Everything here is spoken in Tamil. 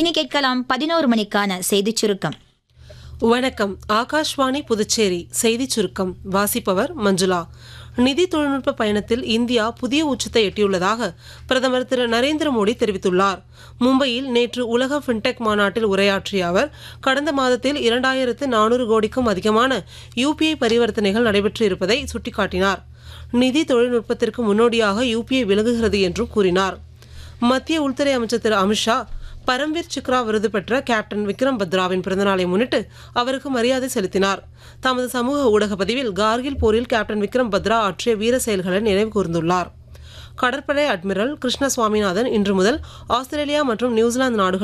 இனி கேட்கலாம் பதினோரு மணிக்கான செய்திச் சுருக்கம் வணக்கம் ஆகாஷ்வாணி புதுச்சேரி செய்திச் சுருக்கம் வாசிப்பவர் மஞ்சுளா நிதி தொழில்நுட்ப பயணத்தில் இந்தியா புதிய உச்சத்தை எட்டியுள்ளதாக பிரதமர் திரு நரேந்திர மோடி தெரிவித்துள்ளார் மும்பையில் நேற்று உலக ஃபின்டெக் மாநாட்டில் உரையாற்றிய அவர் கடந்த மாதத்தில் இரண்டாயிரத்து நானூறு கோடிக்கும் அதிகமான யூபிஐ பரிவர்த்தனைகள் நடைபெற்று இருப்பதை சுட்டிக்காட்டினார் நிதி தொழில்நுட்பத்திற்கு முன்னோடியாக யூபிஐ விளங்குகிறது என்றும் கூறினார் மத்திய உள்துறை அமைச்சர் திரு அமித்ஷா பரம்வீர் சிக்ரா விருது பெற்ற கேப்டன் விக்ரம் பத்ராவின் பிறந்தநாளை முன்னிட்டு அவருக்கு மரியாதை செலுத்தினார் தமது சமூக ஊடக பதிவில் கார்கில் போரில் கேப்டன் விக்ரம் பத்ரா ஆற்றிய வீர செயல்களை நினைவு கூர்ந்துள்ளார் கடற்படை அட்மிரல் கிருஷ்ண சுவாமிநாதன் இன்று முதல் ஆஸ்திரேலியா மற்றும் நியூசிலாந்து நாடுகள்